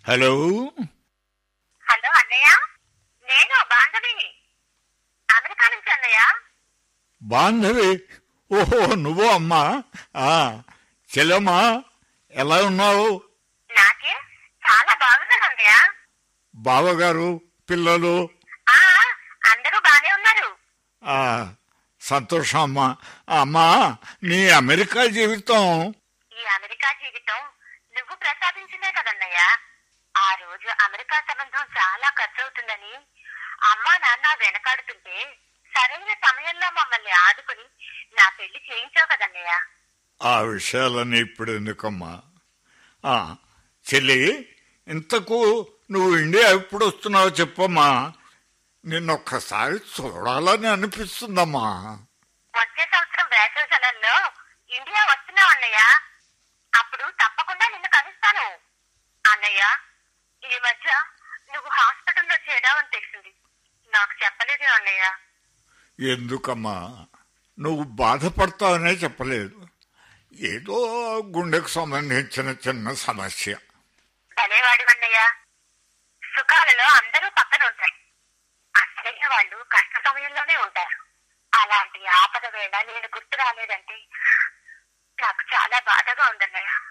hello hello అన్నయ్య నేను బాంధవిని America నుంచి అన్నయ్య బాంధవి ఓహో నువ్వు అమ్మా ఆ, చెల్లెమ్మా ఎలా ఉన్నావు నాకే చాలా బాగున్నాను అన్నయ్య బావగారు పిల్లలు ఆ అందరూ బానే ఉన్నారు ఆ, సంతోషం అమ్మా అమ్మా నీ అమెరికా జీవితం ఈ అమెరికా జీవితం నువ్వు ప్రసాదించిందే కదన్నయ్య ఆ రోజు అమెరికా సంబంధం చాలా ఖర్చు అవుతుందని అమ్మా నాన్న వెనకాడుతుంటే సరైన సమయంలో మమ్మల్ని ఆదుకుని నా పెళ్లి చేయించావు కదన్నయ్య ఆ విషయాలన్నీ ఇప్పుడు ఎందుకమ్మా ఆ, చెల్లి ఇంతకు నువ్వు ఇండియా ఎప్పుడు వస్తున్నావో చెప్పమ్మా నిన్నొక్కసారి చూడాలని అనిపిస్తుందమ్మా వచ్చే సంవత్సరం వేసవి సెలవుల్లో ఇండియా వస్తున్నావు అన్నయ్య అప్పుడు తప్పకుండా నిన్ను కలుస్తాను అన్నయ్య ఈ మధ్య నువ్వు హాస్పిటల్లో చేరావని తెలిసింది నాకు చెప్పలేదు అన్నయ్య ఎందుకమ్మా నువ్వు బాధపడతావనే చెప్పలేదు ఏదో గుండెకు సంబంధించిన చిన్న సమస్య భలేవాడు అన్నయ్య సుఖాలలో అందరూ పక్కన ఉంటారు అసలైన వాళ్ళు కష్ట సమయంలోనే ఉంటారు అలాంటి ఆపద వేళ నేను గుర్తు రాలేదంటే నాకు చాలా బాధగా ఉందన్నయ్య